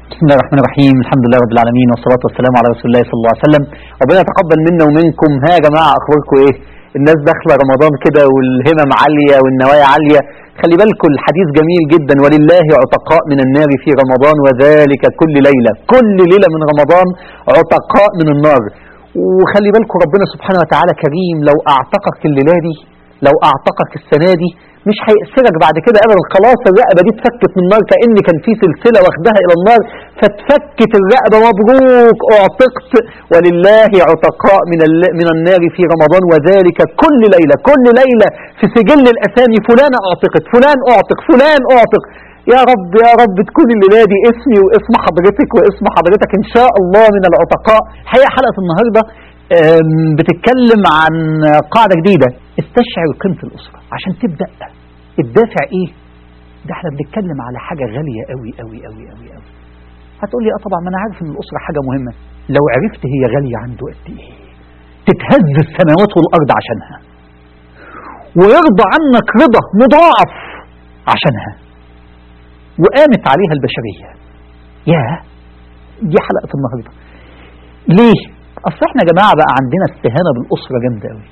بسم الله الرحمن الرحيم الحمد لله رب العالمين والصلاة والسلام على رسول الله صلى الله عليه وسلم ربنا يتقبل منا ومنكم ها يا جماعة أخباركم إيه الناس داخلة رمضان كده والهمم عالية والنوايا عالية خلي بالكم الحديث جميل جدا ولله عتقاء من النار في رمضان وذلك كل ليلة كل ليلة من رمضان عتقاء من النار وخلي بالكم ربنا سبحانه وتعالى كريم لو أعتقك الليلة دي لو أعتقك السنة دي مش هيأسرك بعد كده ابدا خلاص الرقبه دي اتفكت من النار كأن كان في سلسله واخدها الى النار فاتفكت الرقبه مبروك اعتقت ولله عتقاء من من النار في رمضان وذلك كل ليله كل ليله في سجل الاسامي فلان اعتقت فلان اعتق فلان اعتق يا رب يا رب تكون الليله دي اسمي واسم حضرتك واسم حضرتك ان شاء الله من العتقاء هي حلقه النهارده بتتكلم عن قاعدة جديدة استشعر قيمة الأسرة عشان تبدأ الدافع إيه ده احنا بنتكلم على حاجة غالية قوي قوي قوي قوي قوي هتقول لي اه طبعا ما انا عارف ان الأسرة حاجة مهمة لو عرفت هي غالية عنده قد ايه تتهز السماوات والأرض عشانها ويرضى عنك رضا مضاعف عشانها وقامت عليها البشرية يا دي حلقة النهاردة ليه اصل احنا يا جماعه بقى عندنا استهانه بالاسره جامده قوي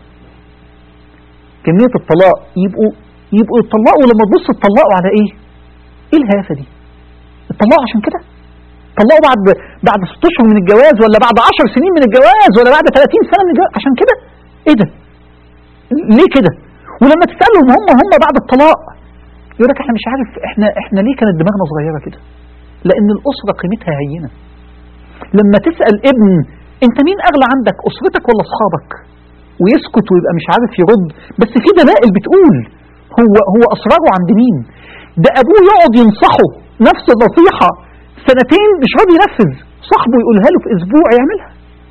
كميه الطلاق يبقوا يبقوا يطلقوا لما تبص تطلقوا على ايه ايه الهيافه دي اتطلقوا عشان كده طلقوا بعد بعد ست اشهر من الجواز ولا بعد 10 سنين من الجواز ولا بعد 30 سنه من الجواز عشان كده ايه ده ليه كده ولما تسالهم هم هم بعد الطلاق يقول لك احنا مش عارف احنا احنا ليه كانت دماغنا صغيره كده لان الاسره قيمتها هينه لما تسال ابن انت مين اغلى عندك اسرتك ولا اصحابك ويسكت ويبقى مش عارف يرد بس في دلائل بتقول هو هو اسراره عند مين ده ابوه يقعد ينصحه نفس النصيحه سنتين مش راضي ينفذ صاحبه يقولها له في اسبوع يعملها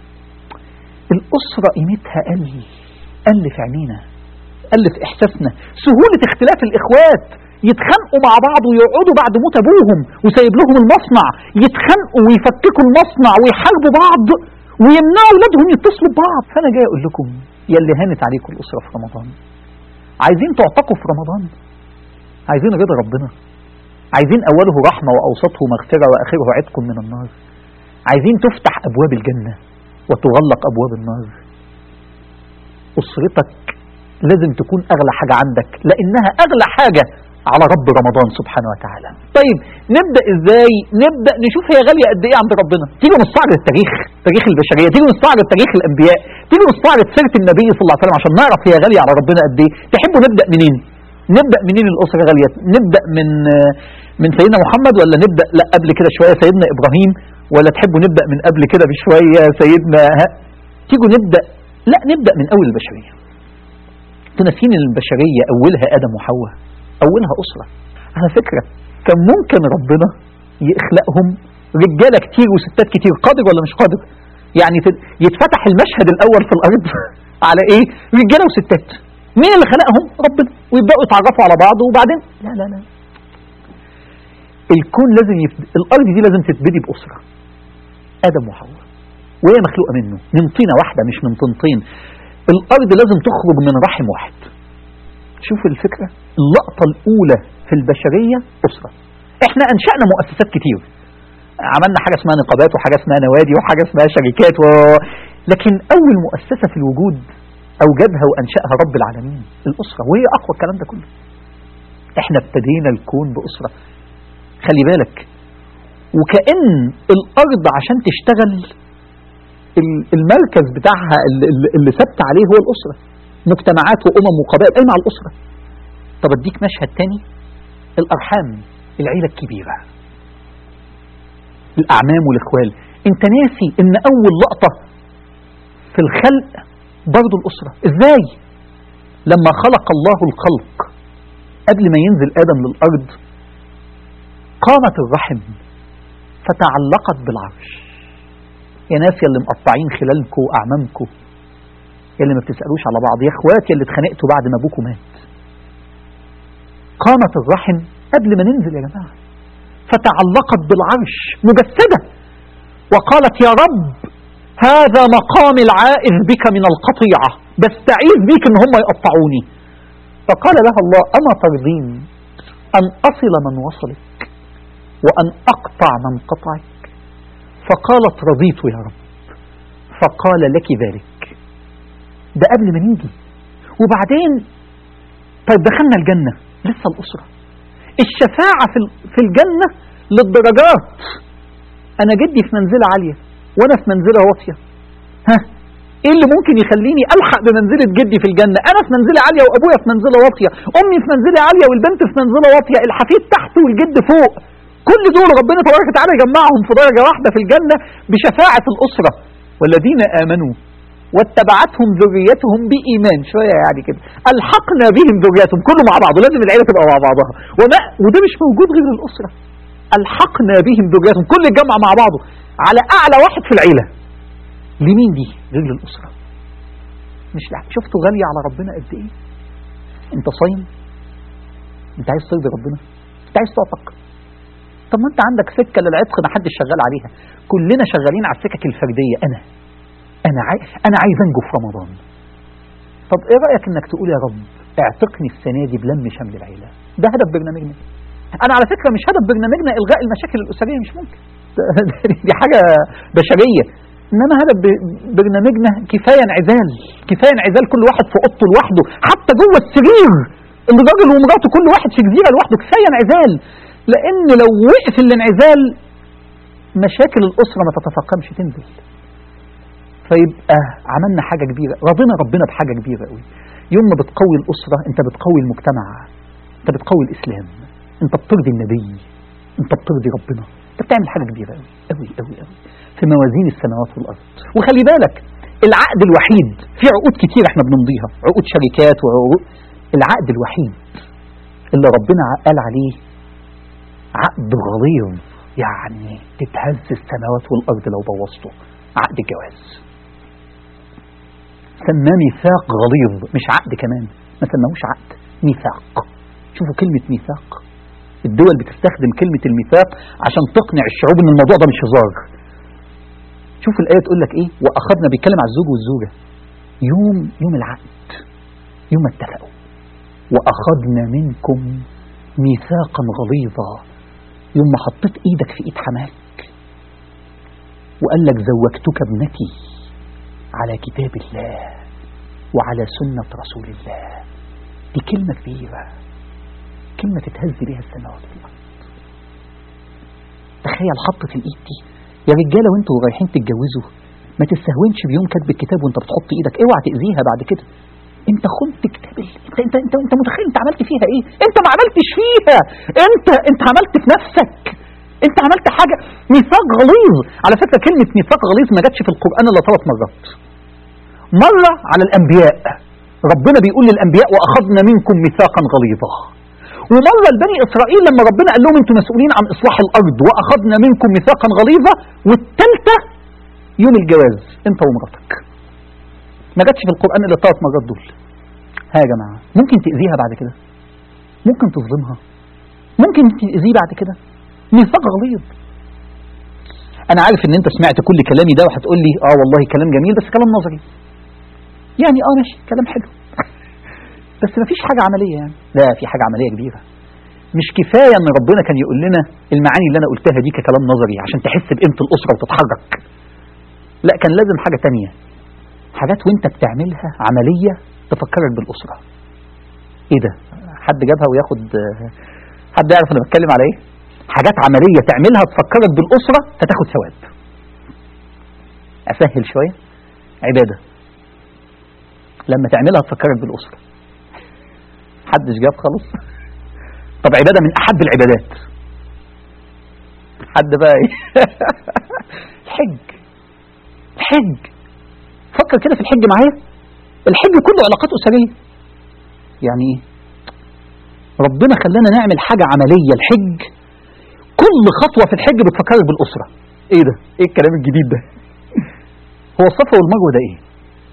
الاسره قيمتها قل قل في عينينا قل في احساسنا سهوله اختلاف الاخوات يتخانقوا مع بعض ويقعدوا بعد موت ابوهم وسايب لهم المصنع يتخانقوا ويفككوا المصنع ويحاربوا بعض ويمنعوا اولادهم يتصلوا ببعض فانا جاي اقول لكم يا اللي هانت عليكم الاسره في رمضان عايزين تعتقوا في رمضان عايزين رضا ربنا عايزين اوله رحمه واوسطه مغفره واخره عتق من النار عايزين تفتح ابواب الجنه وتغلق ابواب النار اسرتك لازم تكون اغلى حاجه عندك لانها اغلى حاجه على رب رمضان سبحانه وتعالى طيب نبدأ ازاي نبدأ نشوف هي غالية قد ايه عند ربنا تيجي نستعرض التاريخ تاريخ البشرية تيجي نستعرض تاريخ الانبياء تيجي نستعرض سيرة النبي صلى الله عليه وسلم عشان نعرف هي غالية على ربنا قد ايه تحبوا نبدأ منين نبدأ منين الأسرة غالية نبدأ من من سيدنا محمد ولا نبدأ لا قبل كده شوية سيدنا إبراهيم ولا تحبوا نبدأ من قبل كده بشوية سيدنا ها تيجوا نبدأ لا نبدأ من أول البشرية تنسين البشرية أولها آدم وحواء أولها أسرة على فكرة كان ممكن ربنا يخلقهم رجالة كتير وستات كتير قادر ولا مش قادر يعني يتفتح المشهد الأول في الأرض على إيه رجالة وستات مين اللي خلقهم ربنا ويبدأوا يتعرفوا على بعض وبعدين لا لا لا الكون لازم يفد... الأرض دي لازم تتبدي بأسرة آدم وحواء وهي مخلوقة منه من طينة واحدة مش من طينتين الأرض لازم تخرج من رحم واحد شوفوا الفكرة اللقطة الأولى في البشرية أسرة احنا أنشأنا مؤسسات كتير عملنا حاجة اسمها نقابات وحاجة اسمها نوادي وحاجة اسمها شركات و... لكن أول مؤسسة في الوجود أوجدها وأنشأها رب العالمين الأسرة وهي أقوى الكلام ده كله احنا ابتدينا الكون بأسرة خلي بالك وكأن الأرض عشان تشتغل المركز بتاعها اللي ثبت عليه هو الأسرة مجتمعات وأمم وقبائل قايمة على الأسرة طب أديك مشهد تاني الأرحام العيلة الكبيرة الأعمام والإخوال أنت ناسي إن أول لقطة في الخلق برضو الأسرة إزاي لما خلق الله الخلق قبل ما ينزل آدم للأرض قامت الرحم فتعلقت بالعرش يا ناس يا اللي مقطعين خلالكم وأعمامكم يا اللي ما بتسألوش على بعض يا اخوات يا اللي اتخانقتوا بعد ما ابوكم مات قامت الرحم قبل ما ننزل يا جماعة فتعلقت بالعرش مجسدة وقالت يا رب هذا مقام العائذ بك من القطيعة بستعيذ بك ان هم يقطعوني فقال لها الله أما ترضين أن أصل من وصلك وأن أقطع من قطعك فقالت رضيت يا رب فقال لك ذلك ده قبل ما نيجي وبعدين طيب دخلنا الجنة لسه الأسرة الشفاعة في ال- في الجنة للدرجات أنا جدي في منزلة عالية وأنا في منزلة واطية ها ايه اللي ممكن يخليني الحق بمنزله جدي في الجنه انا في منزله عاليه وابويا في منزله واطيه امي في منزله عاليه والبنت في منزله واطيه الحفيد تحت والجد فوق كل دول ربنا تبارك وتعالى يجمعهم في درجه واحده في الجنه بشفاعه الاسره والذين امنوا واتبعتهم ذريتهم بايمان شويه يعني كده الحقنا بهم ذريتهم كله مع بعضه لازم العيله تبقى مع بعضها وما وده مش موجود غير الاسره الحقنا بهم ذريتهم كل الجمع مع بعضه على اعلى واحد في العيله لمين دي رجل الأسرة مش لع... شفتوا غالية على ربنا قد إيه أنت صايم أنت عايز ترضي ربنا أنت عايز تعتق طب ما أنت عندك سكة للعتق ما حدش شغال عليها كلنا شغالين على السكك الفردية أنا أنا عاي... أنا عايز أنجو في رمضان طب إيه رأيك إنك تقول يا رب اعتقني السنة دي بلم شمل العيلة ده هدف برنامجنا أنا على فكرة مش هدف برنامجنا إلغاء المشاكل الأسرية مش ممكن دي حاجة بشرية انما هذا ب- برنامجنا كفايه انعزال كفايه انعزال كل واحد في اوضته لوحده حتى جوه السرير اللي الراجل ومراته كل واحد في جزيره لوحده كفايه انعزال لان لو وقف الانعزال مشاكل الاسره ما تتفاقمش تنزل فيبقى عملنا حاجه كبيره رضينا ربنا بحاجه كبيره قوي يوم ما بتقوي الاسره انت بتقوي المجتمع انت بتقوي الاسلام انت بترضي النبي انت بترضي ربنا انت بتعمل حاجه كبيره قوي قوي قوي قوي في موازين السماوات والارض وخلي بالك العقد الوحيد في عقود كتير احنا بنمضيها عقود شركات وعقود العقد الوحيد اللي ربنا قال عليه عقد غليظ يعني تتهز السماوات والارض لو بوظته عقد الجواز سماه ميثاق غليظ مش عقد كمان ما سماهوش عقد ميثاق شوفوا كلمة ميثاق الدول بتستخدم كلمة الميثاق عشان تقنع الشعوب ان الموضوع ده مش هزار شوف الآية تقول لك ايه واخذنا بيتكلم على الزوج والزوجة يوم يوم العقد يوم اتفقوا واخذنا منكم ميثاقا غليظا يوم ما حطيت ايدك في ايد حماك وقال لك زوجتك ابنتي على كتاب الله وعلى سنة رسول الله دي كلمة كبيرة كلمة تتهز بيها السماوات والأرض تخيل حطت الإيد دي يا رجالة وانتوا رايحين تتجوزوا ما تستهونش بيوم كاتب الكتاب وانت بتحط ايدك اوعى تأذيها بعد كده انت خنت كتاب ال- انت انت انت, انت متخيل انت عملت فيها ايه انت ما عملتش فيها انت انت عملت في نفسك انت عملت حاجة ميثاق غليظ على فكرة كلمة ميثاق غليظ ما جاتش في القرآن الا ثلاث مرات مرة على الأنبياء ربنا بيقول للأنبياء وأخذنا منكم ميثاقا غليظا ومرة لبني إسرائيل لما ربنا قال لهم أنتم مسؤولين عن إصلاح الأرض وأخذنا منكم ميثاقا غليظا والثالثة يوم الجواز أنت ومراتك ما جاتش في القرآن إلا الثلاث مرات دول ها يا جماعة ممكن تأذيها بعد كده ممكن تظلمها ممكن تأذيه بعد كده ميثاق غليظ أنا عارف إن أنت سمعت كل كلامي ده وهتقول لي آه والله كلام جميل بس كلام نظري يعني اه ماشي كلام حلو بس مفيش حاجة عملية يعني لا في حاجة عملية كبيرة مش كفاية ان ربنا كان يقول لنا المعاني اللي انا قلتها دي ككلام نظري عشان تحس بقيمة الأسرة وتتحرك لا كان لازم حاجة تانية حاجات وانت بتعملها عملية تفكرك بالأسرة ايه ده حد جابها وياخد حد يعرف انا بتكلم على ايه حاجات عملية تعملها تفكرك بالأسرة فتاخد ثواب أسهل شوية عبادة لما تعملها تفكرك بالأسرة حدش جاب خالص طب عبادة من أحب العبادات حد بقى ايه الحج الحج فكر كده في الحج معايا الحج كله علاقات أسرية يعني ايه ربنا خلانا نعمل حاجة عملية الحج كل خطوة في الحج بتفكرك بالأسرة ايه ده ايه الكلام الجديد ده هو الصفا والمروة ده ايه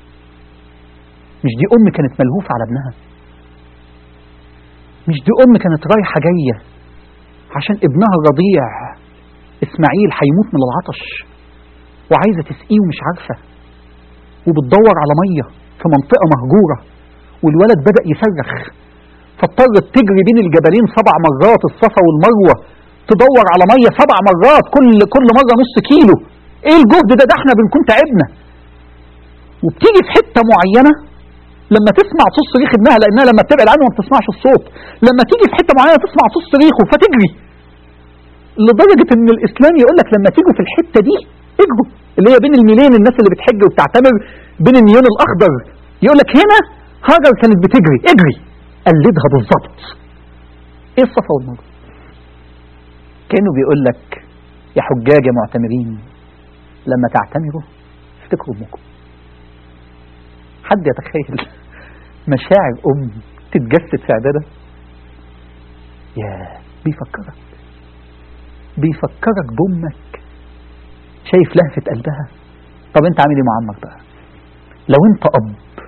مش دي أم كانت ملهوفة على ابنها مش دي أم كانت رايحة جاية عشان ابنها الرضيع إسماعيل هيموت من العطش وعايزة تسقيه ومش عارفة وبتدور على مية في منطقة مهجورة والولد بدأ يصرخ فاضطرت تجري بين الجبلين سبع مرات الصفا والمروة تدور على ميه سبع مرات كل كل مره نص كيلو ايه الجهد ده ده احنا بنكون تعبنا وبتيجي في حته معينه لما تسمع صوت صريخ ابنها لانها لما بتبعد عنه ما بتسمعش الصوت لما تيجي في حته معينه تسمع صوت صريخه فتجري لدرجه ان الاسلام يقول لك لما تيجوا في الحته دي اجروا اللي هي بين الميلين الناس اللي بتحج وبتعتمر بين النيون الاخضر يقول لك هنا هاجر كانت بتجري اجري قلدها بالظبط ايه الصفا والمروه كانوا بيقول لك يا حجاج يا معتمرين لما تعتمروا افتكروا امكم حد يتخيل مشاعر ام تتجسد في عباده يا بيفكرك بيفكرك بامك شايف لهفه قلبها طب انت عامل ايه مع عمك بقى لو انت اب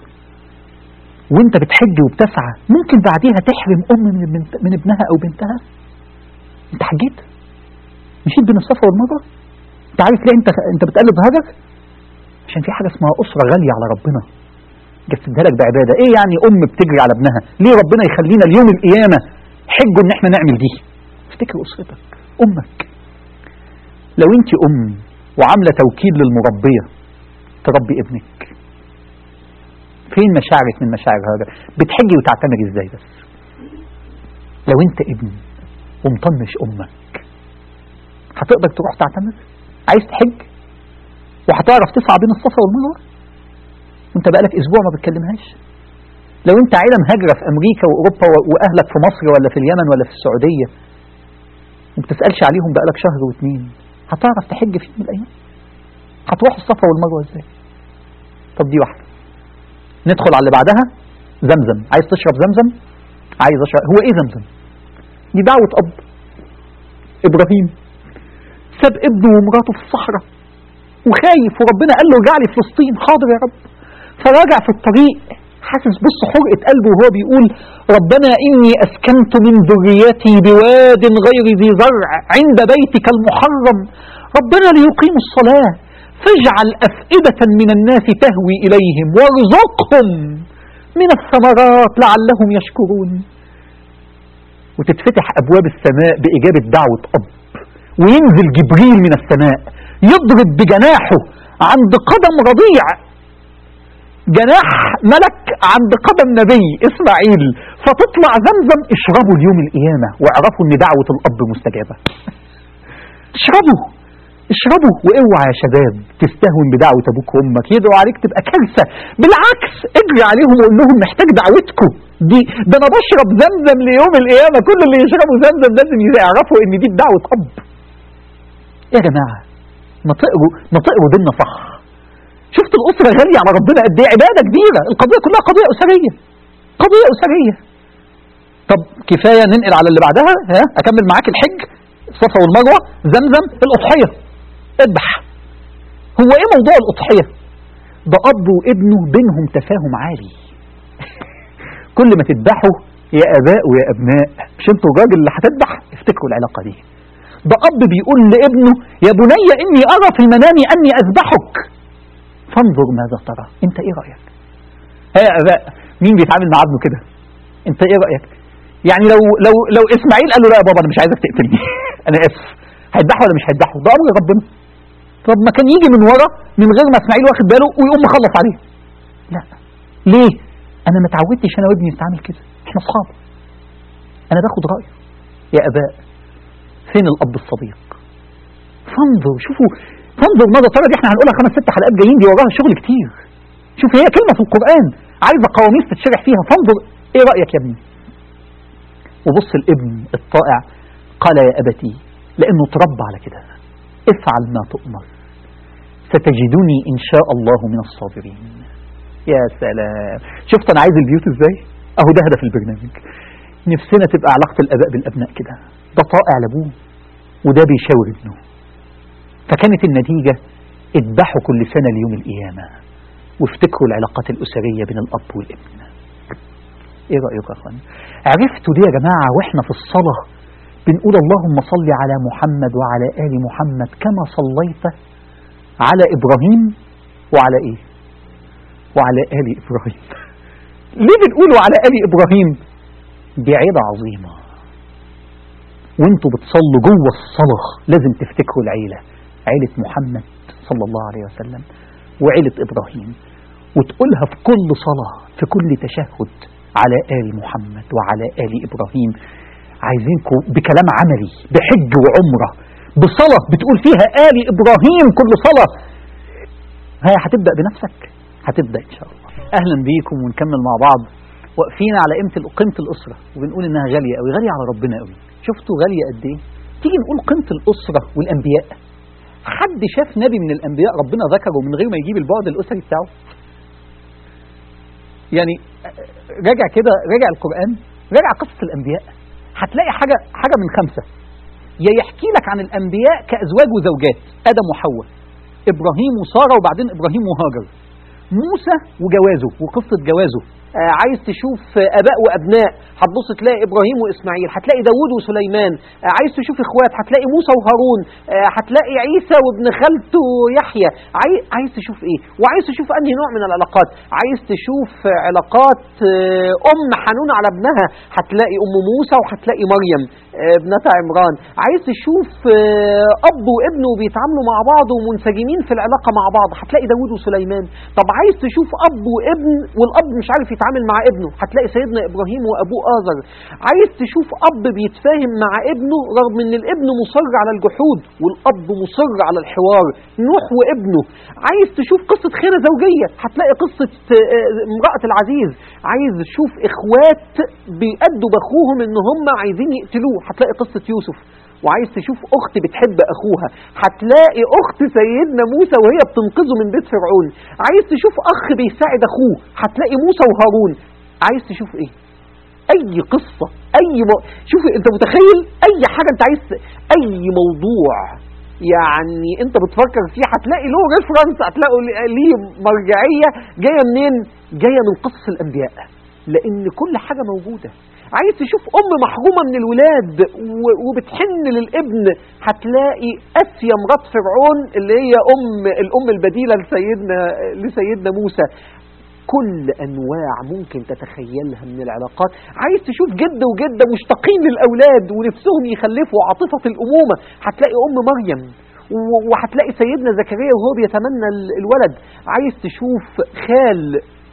وانت بتحج وبتسعى ممكن بعديها تحرم ام من, من, من ابنها او بنتها انت حجيت مشيت بين الصفا والمروه انت عارف ليه انت انت بتقلد هاجر عشان في حاجه اسمها اسره غاليه على ربنا جسدها لك بعباده ايه يعني ام بتجري على ابنها ليه ربنا يخلينا اليوم القيامه حجوا ان احنا نعمل دي افتكر اسرتك امك لو انت ام وعامله توكيل للمربيه تربي ابنك فين مشاعرك من مشاعر هذا بتحجي وتعتمري ازاي بس لو انت ابن ومطنش امك هتقدر تروح تعتمر عايز تحج وهتعرف تسعى بين الصفا والمروه وانت بقالك اسبوع ما بتكلمهاش لو انت عيله مهاجره في امريكا واوروبا واهلك في مصر ولا في اليمن ولا في السعوديه وما بتسالش عليهم بقالك شهر واتنين هتعرف تحج في يوم من الايام هتروح الصفا والمروه ازاي طب دي واحده ندخل على اللي بعدها زمزم عايز تشرب زمزم عايز اشرب هو ايه زمزم دي دعوه اب ابراهيم ساب ابنه ومراته في الصحراء وخايف وربنا قال له ارجع لي فلسطين حاضر يا رب فراجع في الطريق حاسس بص حرقة قلبه وهو بيقول ربنا إني أسكنت من ذريتي بواد غير ذي زرع عند بيتك المحرم ربنا ليقيموا الصلاة فاجعل أفئدة من الناس تهوي إليهم وارزقهم من الثمرات لعلهم يشكرون وتتفتح أبواب السماء بإجابة دعوة أب وينزل جبريل من السماء يضرب بجناحه عند قدم رضيع جناح ملك عند قدم نبي اسماعيل فتطلع زمزم اشربوا اليوم القيامة واعرفوا ان دعوة الاب مستجابة اشربوا اشربوا واوعى يا شباب تستهون بدعوة ابوك وامك يدعوا عليك تبقى كارثة بالعكس اجري عليهم وقول لهم محتاج دعوتكم دي ده انا بشرب زمزم ليوم القيامة كل اللي يشربوا زمزم لازم يعرفوا ان دي بدعوة اب يا جماعة ما تقروا ما تقروا ديننا صح شفت الأسرة غالية على ربنا قد إيه عبادة كبيرة القضية كلها قضية أسرية قضية أسرية طب كفاية ننقل على اللي بعدها ها أكمل معاك الحج الصفا والمروة زمزم الأضحية اذبح هو إيه موضوع الأضحية ده أب وابنه بينهم تفاهم عالي كل ما تذبحوا يا آباء ويا أبناء مش انتوا الراجل اللي هتذبح افتكروا العلاقة دي ده أب بيقول لابنه يا بني إني أرى في المنام أني أذبحك فانظر ماذا ترى أنت إيه رأيك ها يا أباء مين بيتعامل مع ابنه كده أنت إيه رأيك يعني لو لو لو إسماعيل قال له لا يا بابا أنا مش عايزك تقتلني أنا آسف هيذبحه ولا مش هيذبحه ده أمر ربنا طب ما كان يجي من ورا من غير ما إسماعيل واخد باله ويقوم مخلص عليه لا ليه أنا ما اتعودتش أنا وابني نتعامل كده إحنا أصحاب أنا باخد رأيه يا أباء فين الأب الصديق فانظر شوفوا فانظر ماذا ترى دي احنا هنقولها خمس ست حلقات جايين دي وراها شغل كتير شوف هي كلمة في القرآن عايزة قواميس تتشرح فيها فانظر ايه رأيك يا ابني وبص الابن الطائع قال يا أبتي لأنه تربى على كده افعل ما تؤمر ستجدني إن شاء الله من الصابرين يا سلام شفت أنا عايز البيوت إزاي أهو ده هدف البرنامج نفسنا تبقى علاقة الآباء بالأبناء كده ده طائع لأبوه وده بيشاور ابنه فكانت النتيجة اذبحوا كل سنة ليوم القيامة وافتكروا العلاقات الأسرية بين الأب والابن ايه رأيك يا اخوان عرفتوا دي يا جماعة واحنا في الصلاة بنقول اللهم صل على محمد وعلى آل محمد كما صليت على إبراهيم وعلى ايه وعلى آل إبراهيم ليه بنقول وعلى آل إبراهيم دي عيبة عظيمة وانتوا بتصلوا جوه الصلاة لازم تفتكروا العيلة عيلة محمد صلى الله عليه وسلم وعيلة إبراهيم وتقولها في كل صلاة في كل تشهد على آل محمد وعلى آل إبراهيم عايزينكم بكلام عملي بحج وعمرة بصلاة بتقول فيها آل إبراهيم كل صلاة هي هتبدأ بنفسك هتبدأ إن شاء الله أهلا بيكم ونكمل مع بعض واقفين على قيمة قيمة الأسرة وبنقول إنها غالية قوي غالية على ربنا قوي شفتوا غالية قد إيه تيجي نقول قيمة الأسرة والأنبياء حد شاف نبي من الأنبياء ربنا ذكره من غير ما يجيب البعد الأسري بتاعه يعني راجع كده راجع القرآن راجع قصة الأنبياء هتلاقي حاجة حاجة من خمسة يا يحكي لك عن الأنبياء كأزواج وزوجات آدم وحواء إبراهيم وسارة وبعدين إبراهيم وهاجر موسى وجوازه وقصة جوازه آه عايز تشوف آه اباء وابناء هتبص تلاقي ابراهيم واسماعيل هتلاقي داوود وسليمان آه عايز تشوف اخوات هتلاقي موسى وهارون هتلاقي عيسى وابن خالته يحيى عاي... عايز تشوف ايه وعايز تشوف انهي نوع من العلاقات عايز تشوف علاقات ام حنون على ابنها هتلاقي ام موسى وهتلاقي مريم ابنة عمران عايز تشوف اب وابنه بيتعاملوا مع بعض ومنسجمين في العلاقه مع بعض هتلاقي داوود وسليمان طب عايز تشوف اب وابن والاب مش عارف يتعامل مع ابنه هتلاقي سيدنا ابراهيم وابوه آزر عايز تشوف اب بيتفاهم مع ابنه رغم ان الابن مصر على الجحود والاب مصر على الحوار نوح وابنه عايز تشوف قصة خيانة زوجية هتلاقي قصة امرأة العزيز عايز تشوف اخوات بيأدوا باخوهم ان هم عايزين يقتلوه هتلاقي قصة يوسف وعايز تشوف اخت بتحب اخوها هتلاقي اخت سيدنا موسى وهي بتنقذه من بيت فرعون عايز تشوف اخ بيساعد اخوه هتلاقي موسى وهارون عايز تشوف ايه اي قصة اي مو... شوف انت متخيل اي حاجة انت عايز اي موضوع يعني انت بتفكر فيه هتلاقي له ريفرنس هتلاقي ليه مرجعية جاية منين جاية من قصص الانبياء لان كل حاجة موجودة عايز تشوف ام محرومة من الولاد وبتحن للابن هتلاقي اسيا مرات فرعون اللي هي ام الام البديلة لسيدنا لسيدنا موسى كل انواع ممكن تتخيلها من العلاقات عايز تشوف جد وجدة مشتاقين للاولاد ونفسهم يخلفوا عاطفة الامومة هتلاقي ام مريم وهتلاقي سيدنا زكريا وهو بيتمنى الولد عايز تشوف خال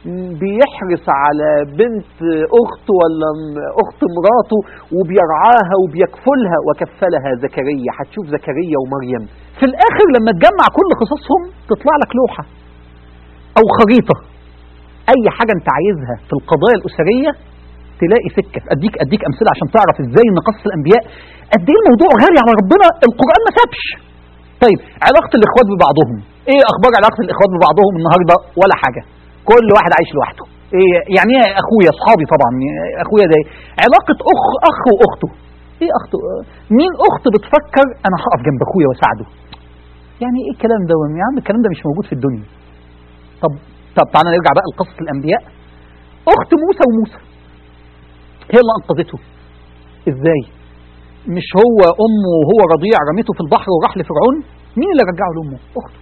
بيحرص على بنت اخته ولا اخت مراته وبيرعاها وبيكفلها وكفلها زكريا هتشوف زكريا ومريم في الاخر لما تجمع كل قصصهم تطلع لك لوحة او خريطة اي حاجة انت عايزها في القضايا الاسرية تلاقي سكة اديك اديك امثلة عشان تعرف ازاي ان قصص الانبياء قد ايه الموضوع غالي على ربنا القرآن ما سابش طيب علاقة الاخوات ببعضهم ايه اخبار علاقة الاخوات ببعضهم النهاردة ولا حاجة كل واحد عايش لوحده إيه يعني ايه اخويا اصحابي طبعا اخويا ده علاقة اخ اخ واخته ايه اخته مين اخت بتفكر انا هقف جنب اخويا واساعده يعني ايه الكلام ده يا عم الكلام ده مش موجود في الدنيا طب طب تعالى نرجع بقى لقصة الانبياء اخت موسى وموسى هي اللي انقذته ازاي مش هو امه وهو رضيع رميته في البحر وراح لفرعون مين اللي رجعه لامه اخته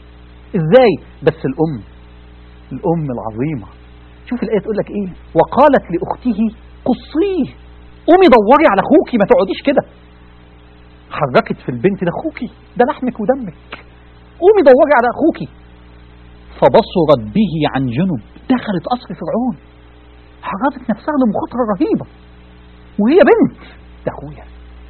ازاي بس الام الأم العظيمة شوف الآية تقول لك إيه وقالت لأخته قصيه قومي دوري على أخوكي ما تقعديش كده حركت في البنت ده أخوكي ده لحمك ودمك قومي دوري على أخوكي فبصرت به عن جنب دخلت قصر فرعون حركت نفسها لمخاطرة رهيبة وهي بنت ده أخويا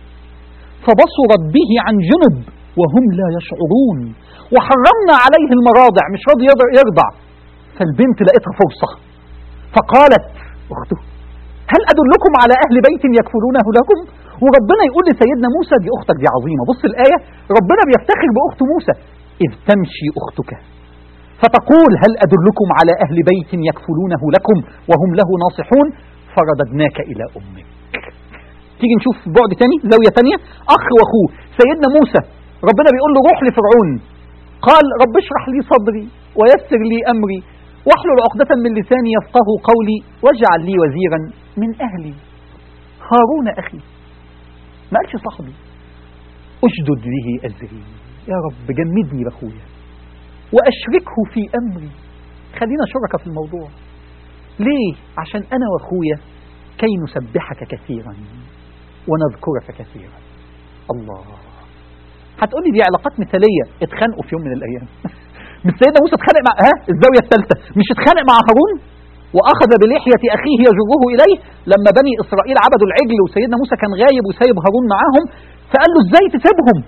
فبصرت به عن جنب وهم لا يشعرون وحرمنا عليه المراضع مش راضي يرضع فالبنت لقيتها فرصة فقالت أخته هل أدلكم على أهل بيت يكفلونه لكم وربنا يقول لسيدنا موسى دي أختك دي عظيمة بص الآية ربنا بيفتخر بأخت موسى إذ تمشي أختك فتقول هل أدلكم على أهل بيت يكفلونه لكم وهم له ناصحون فرددناك إلى أمك تيجي نشوف بعد تاني زاوية تانية أخ وأخوه سيدنا موسى ربنا بيقول له روح لفرعون قال رب اشرح لي صدري ويسر لي أمري واحلل عقدة من لساني يفقه قولي واجعل لي وزيرا من أهلي هارون أخي ما قالش صاحبي أشدد به أزري يا رب جمدني بأخويا وأشركه في أمري خلينا شركة في الموضوع ليه عشان أنا وأخويا كي نسبحك كثيرا ونذكرك كثيرا الله هتقول لي دي علاقات مثاليه اتخانقوا في يوم من الايام مش سيدنا موسى اتخانق مع ها الزاويه الثالثه مش اتخانق مع هارون واخذ بلحيه اخيه يجره اليه لما بني اسرائيل عبدوا العجل وسيدنا موسى كان غايب وسايب هارون معاهم فقال له ازاي تسيبهم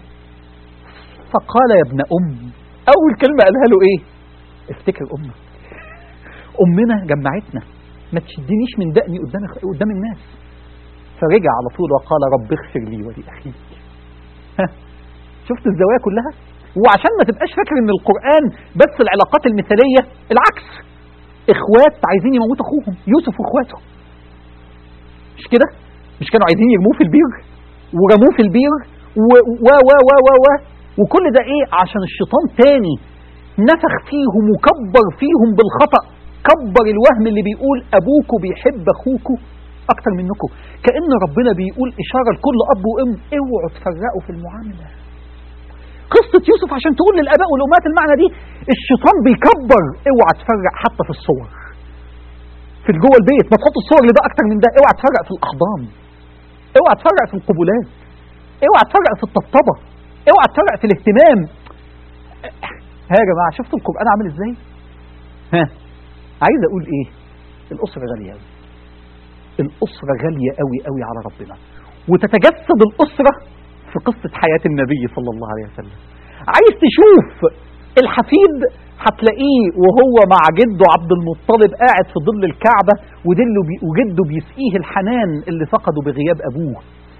فقال يا ابن ام اول كلمه قالها له ايه افتكر امك امنا جمعتنا ما تشدنيش من دقني قدام قدام الناس فرجع على طول وقال رب اغفر لي ولاخيك ها شفت الزوايا كلها وعشان ما تبقاش فاكر ان القران بس العلاقات المثاليه العكس اخوات عايزين يموتوا اخوهم يوسف واخواته مش كده مش كانوا عايزين يرموه في البير ورموه في البير و و و و و, و وكل ده ايه عشان الشيطان تاني نفخ فيهم وكبر فيهم بالخطأ كبر الوهم اللي بيقول ابوكوا بيحب اخوكوا اكتر منكم كأن ربنا بيقول اشارة لكل اب وام اوعوا تفرقوا في المعاملة قصة يوسف عشان تقول للاباء والامهات المعنى دي الشيطان بيكبر اوعى تفرق حتى في الصور في جوه البيت ما تحط الصور لده اكتر من ده اوعى تفرق في الاحضان اوعى تفرق في القبولات اوعى تفرق في الطبطبه اوعى تفرق في الاهتمام ها يا جماعه شفتوا القران عامل ازاي ها عايز اقول ايه الاسره غاليه قوي الاسره غاليه قوي قوي على ربنا وتتجسد الاسره في قصه حياه النبي صلى الله عليه وسلم عايز تشوف الحفيد هتلاقيه وهو مع جده عبد المطلب قاعد في ظل الكعبة ودله بي وجده بيسقيه الحنان اللي فقده بغياب أبوه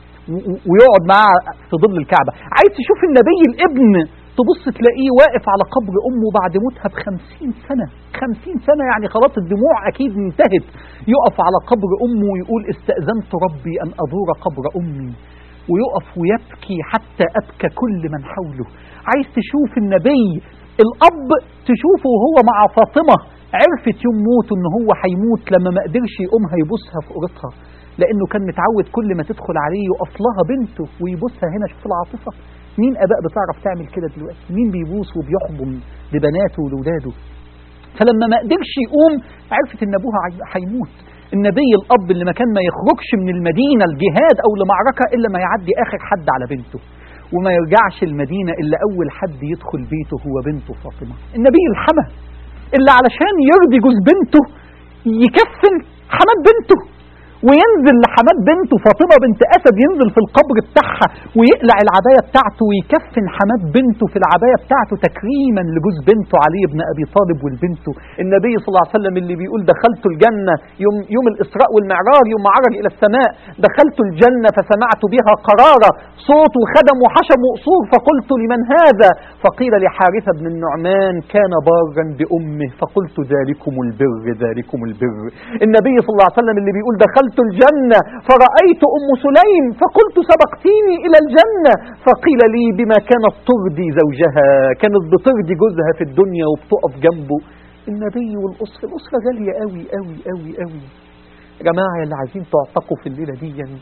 ويقعد معاه في ظل الكعبة عايز تشوف النبي الابن تبص تلاقيه واقف على قبر أمه بعد موتها بخمسين سنة خمسين سنة يعني خلاص الدموع أكيد انتهت يقف على قبر أمه ويقول استأذنت ربي أن أزور قبر أمي ويقف ويبكي حتى أبكى كل من حوله عايز تشوف النبي الأب تشوفه وهو مع فاطمة عرفت يوم موته ان هو هيموت لما ما قدرش يقومها يبوسها في قرتها لانه كان متعود كل ما تدخل عليه يقف لها بنته ويبوسها هنا شوف العاطفه مين اباء بتعرف تعمل كده دلوقتي مين بيبوس وبيحضن لبناته ولاولاده فلما ما قدرش يقوم عرفت ان ابوها هيموت النبي الاب اللي ما كان ما يخرجش من المدينه الجهاد او لمعركه الا ما يعدي اخر حد على بنته وما يرجعش المدينة إلا أول حد يدخل بيته هو بنته فاطمة النبي الحمى اللي علشان يرضي جوز بنته يكفن حماد بنته وينزل لحماد بنته فاطمة بنت أسد ينزل في القبر بتاعها ويقلع العباية بتاعته ويكفن حماد بنته في العباية بتاعته تكريما لجوز بنته علي بن أبي طالب والبنته النبي صلى الله عليه وسلم اللي بيقول دخلت الجنة يوم, يوم الإسراء والمعراج يوم ما عرج إلى السماء دخلت الجنة فسمعت بها قرارة صوت وخدم وحشم وقصور فقلت لمن هذا فقيل لحارثة بن النعمان كان بارا بأمه فقلت ذلكم البر ذلكم البر النبي صلى الله عليه وسلم اللي بيقول دخلت دخلت الجنة فرأيت أم سليم فقلت سبقتيني إلى الجنة فقيل لي بما كانت ترضي زوجها كانت بترضي جوزها في الدنيا وبتقف جنبه النبي والأسرة الأسرة غالية قوي قوي قوي قوي يا جماعة اللي عايزين تعتقوا في الليلة دي يعني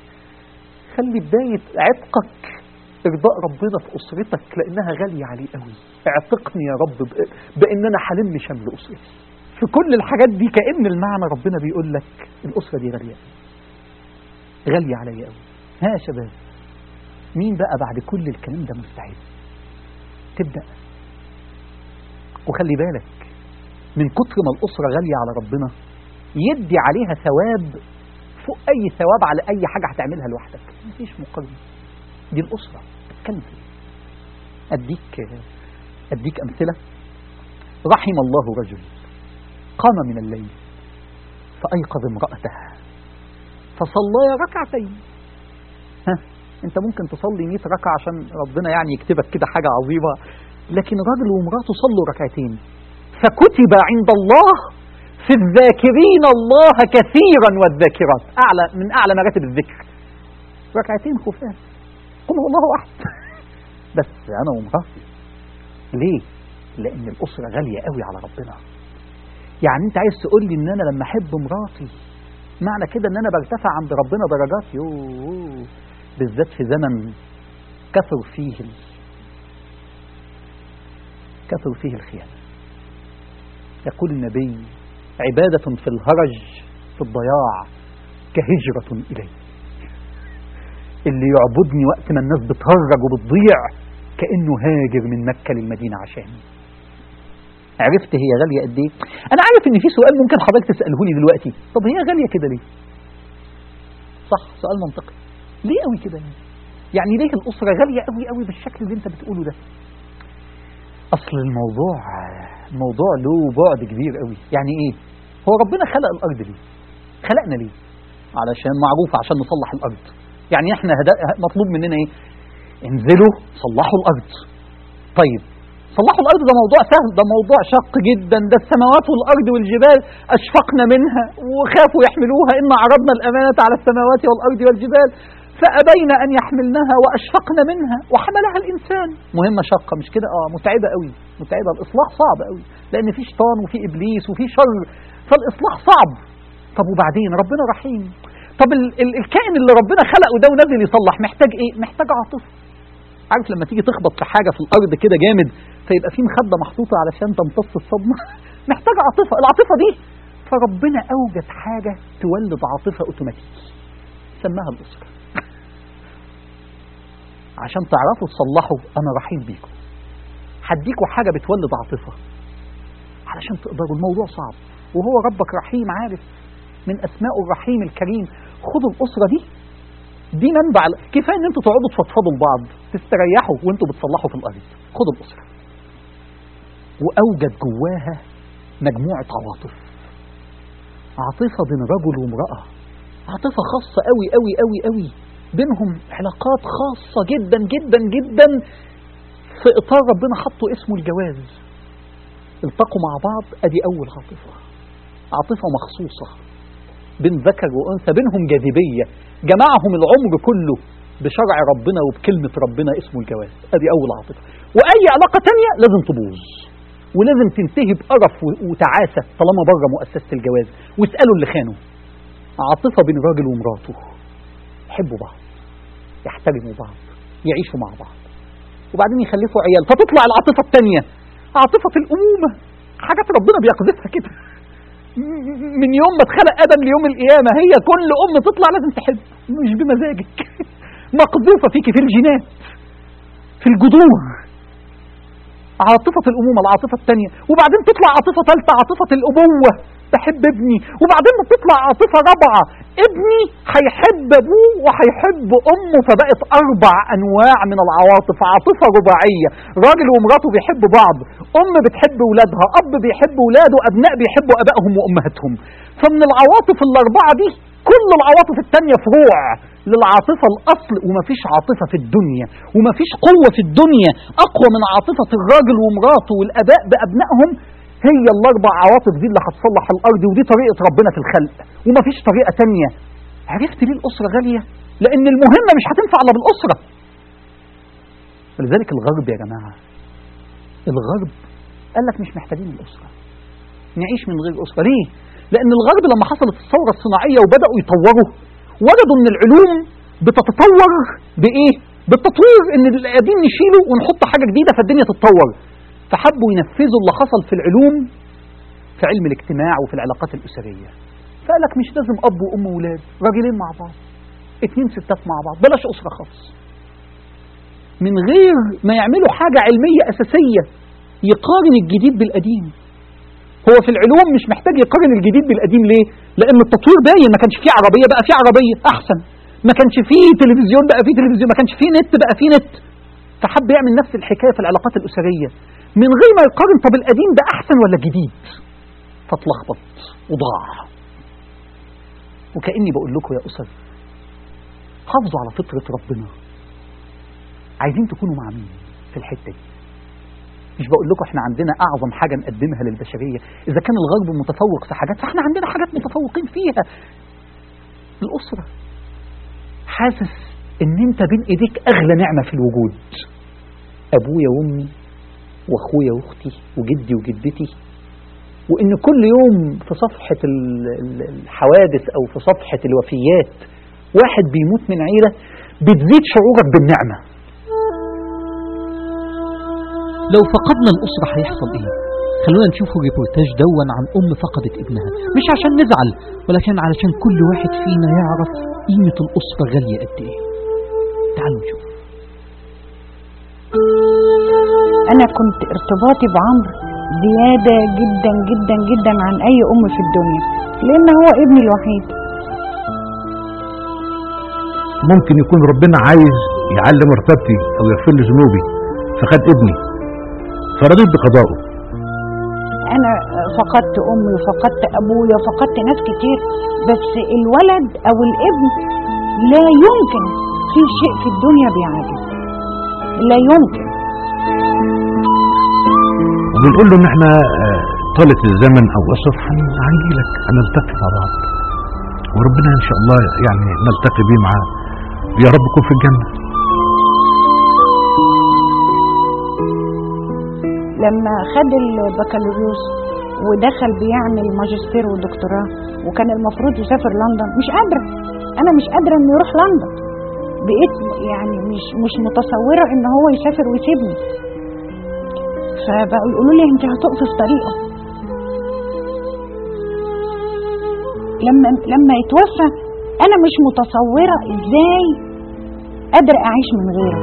خلي بداية عتقك إرضاء ربنا في أسرتك لأنها غالية عليه قوي اعتقني يا رب بأن أنا حلم شمل أسرتي في كل الحاجات دي كأن المعنى ربنا بيقول لك الأسرة دي غالية غالية عليا قوي ها يا شباب مين بقى بعد كل الكلام ده مستعد تبدأ وخلي بالك من كتر ما الأسرة غالية على ربنا يدي عليها ثواب فوق أي ثواب على أي حاجة هتعملها لوحدك مفيش مقارنة دي الأسرة اتكلم فيها أديك أديك أمثلة رحم الله رجل قام من الليل فأيقظ امرأته فصليا ركعتين ها انت ممكن تصلي 100 ركعة عشان ربنا يعني يكتبك كده حاجة عظيمة لكن راجل ومراته صلوا ركعتين فكتب عند الله في الذاكرين الله كثيرا والذاكرات أعلى من أعلى مراتب الذكر ركعتين خفاف قل هو الله أحد بس أنا ومراتي ليه؟ لأن الأسرة غالية قوي على ربنا يعني أنت عايز تقول لي إن أنا لما أحب مراتي معنى كده إن أنا برتفع عند ربنا درجات يوه بالذات في زمن كثر فيه ال... كثر فيه الخيانة يقول النبي عبادة في الهرج في الضياع كهجرة إليه اللي يعبدني وقت ما الناس بتهرج وبتضيع كأنه هاجر من مكة للمدينة عشاني عرفت هي غالية قد ايه انا عارف ان في سؤال ممكن حضرتك تسأله لي دلوقتي طب هي غالية كده ليه صح سؤال منطقي ليه قوي كده يعني يعني ليه الأسرة غالية قوي قوي بالشكل اللي انت بتقوله ده اصل الموضوع موضوع له بعد كبير قوي يعني ايه هو ربنا خلق الارض ليه خلقنا ليه علشان معروف عشان نصلح الارض يعني احنا هدا مطلوب مننا ايه انزلوا صلحوا الارض طيب صلحوا الارض ده موضوع سهل ده موضوع شق جدا ده السماوات والارض والجبال اشفقنا منها وخافوا يحملوها ان عرضنا الامانه على السماوات والارض والجبال فابين ان يحملنها واشفقنا منها وحملها الانسان مهمه شاقه مش كده اه متعبه قوي متعبه الاصلاح صعب قوي لان في شيطان وفي ابليس وفي شر فالاصلاح صعب طب وبعدين ربنا رحيم طب ال ال الكائن اللي ربنا خلقه ده ونازل يصلح محتاج ايه محتاج عاطفه عارف لما تيجي تخبط في حاجه في الارض كده جامد فيبقى في مخده محطوطه علشان تمتص الصدمه محتاج عاطفه العاطفه دي فربنا اوجد حاجه تولد عاطفه اوتوماتيكي سماها الاسره عشان تعرفوا تصلحوا انا رحيم بيكم هديكوا حاجه بتولد عاطفه علشان تقدروا الموضوع صعب وهو ربك رحيم عارف من اسمائه الرحيم الكريم خدوا الاسره دي دي منبع كفايه ان انتوا تقعدوا تفضفضوا لبعض تستريحوا وانتوا بتصلحوا في الارض خدوا الاسره واوجد جواها مجموعه عواطف عاطفه بين رجل وامراه عاطفه خاصه قوي قوي قوي قوي بينهم علاقات خاصه جدا جدا جدا في اطار ربنا حطه اسمه الجواز التقوا مع بعض ادي اول عاطفه عاطفه مخصوصه بين ذكر وانثى بينهم جاذبيه جمعهم العمر كله بشرع ربنا وبكلمه ربنا اسمه الجواز ادي اول عاطفه واي علاقه تانية لازم تبوظ ولازم تنتهي بقرف وتعاسه طالما بره مؤسسه الجواز واسالوا اللي خانوا عاطفه بين راجل ومراته يحبوا بعض يحترموا بعض يعيشوا مع بعض وبعدين يخلفوا عيال فتطلع العاطفه الثانيه عاطفه الامومه حاجات ربنا بيقذفها كده من يوم ما اتخلق ادم ليوم القيامه هي كل ام تطلع لازم تحب مش بمزاجك مقذوفه فيكي في الجينات في الجذور عاطفة الأمومة العاطفة الثانية وبعدين تطلع عاطفة ثالثة عاطفة الأبوة بحب ابني وبعدين بتطلع عاطفة رابعة ابني هيحب أبوه وهيحب أمه فبقت أربع أنواع من العواطف عاطفة رباعية راجل ومراته بيحبوا بعض أم بتحب ولادها أب بيحب ولاده أبناء بيحبوا أبائهم وأمهاتهم فمن العواطف الأربعة دي كل العواطف التانية فروع للعاطفة الأصل ومفيش عاطفة في الدنيا ومفيش قوة في الدنيا أقوى من عاطفة الراجل ومراته والآباء بأبنائهم هي الأربع عواطف دي اللي هتصلح الأرض ودي طريقة ربنا في الخلق ومفيش طريقة تانية عرفت ليه الأسرة غالية؟ لأن المهمة مش هتنفع إلا بالأسرة ولذلك الغرب يا جماعة الغرب قال لك مش محتاجين الأسرة نعيش من غير أسرة ليه؟ لأن الغرب لما حصلت الثورة الصناعية وبدأوا يطوروا وجدوا ان العلوم بتتطور بايه بالتطوير ان القديم نشيله ونحط حاجه جديده فالدنيا تتطور فحبوا ينفذوا اللي حصل في العلوم في علم الاجتماع وفي العلاقات الاسريه فقال لك مش لازم اب وام وولاد راجلين مع بعض اتنين ستات مع بعض بلاش اسره خالص من غير ما يعملوا حاجه علميه اساسيه يقارن الجديد بالقديم هو في العلوم مش محتاج يقارن الجديد بالقديم ليه؟ لأن التطوير باين ما كانش فيه عربية بقى فيه عربية أحسن ما كانش فيه تلفزيون بقى فيه تلفزيون ما كانش فيه نت بقى فيه نت فحب يعمل نفس الحكاية في العلاقات الأسرية من غير ما يقارن طب القديم ده أحسن ولا الجديد فاتلخبط وضاع وكأني بقول لكم يا أسر حافظوا على فطرة ربنا عايزين تكونوا مع مين في الحتة دي مش بقول لكم احنا عندنا اعظم حاجه نقدمها للبشريه اذا كان الغرب متفوق في حاجات فاحنا عندنا حاجات متفوقين فيها الاسره حاسس ان انت بين ايديك اغلى نعمه في الوجود ابويا وامي واخويا واختي وجدي وجدتي وان كل يوم في صفحه الحوادث او في صفحه الوفيات واحد بيموت من عيله بتزيد شعورك بالنعمه لو فقدنا الأسرة هيحصل إيه؟ خلونا نشوف الريبورتاج دون عن أم فقدت ابنها مش عشان نزعل ولكن علشان كل واحد فينا يعرف قيمة الأسرة غالية قد إيه تعالوا نشوف انا كنت ارتباطي بعمرو زيادة جدا جدا جدا عن اي ام في الدنيا لان هو ابني الوحيد ممكن يكون ربنا عايز يعلم ارتبتي او يغفر لي ذنوبي فخد ابني فرضيت بقضائه انا فقدت امي وفقدت ابويا وفقدت ناس كتير بس الولد او الابن لا يمكن في شيء في الدنيا بيعادل لا يمكن وبنقول له ان احنا آه، طالت الزمن او اسف هن- هنجيلك هنلتقي مع بعض وربنا ان شاء الله يعني نلتقي بيه معاه يا رب يكون في الجنه لما خد البكالوريوس ودخل بيعمل ماجستير ودكتوراه وكان المفروض يسافر لندن مش قادرة انا مش قادرة انه يروح لندن بقيت يعني مش مش متصورة ان هو يسافر ويسيبني فبقوا يقولوا لي انت هتقفي في طريقه لما لما يتوفى انا مش متصورة ازاي قادرة اعيش من غيره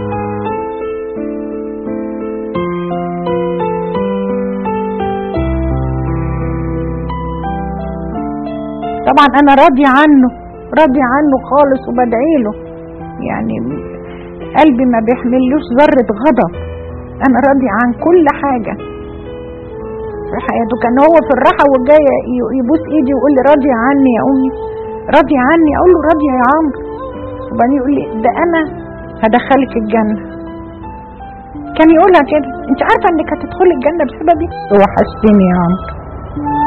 طبعا انا راضية عنه راضية عنه خالص وبدعي له يعني قلبي ما بيحملوش ذرة غضب انا راضية عن كل حاجة في حياته كان هو في الراحة والجاية ي- يبوس ايدي ويقول لي راضية عني يا امي راضية عني اقول له راضية يا عمرو وبعدين يقول لي ده انا هدخلك الجنة كان يقولها كده انت عارفة انك هتدخلي الجنة بسببي وحشتني يا عمرو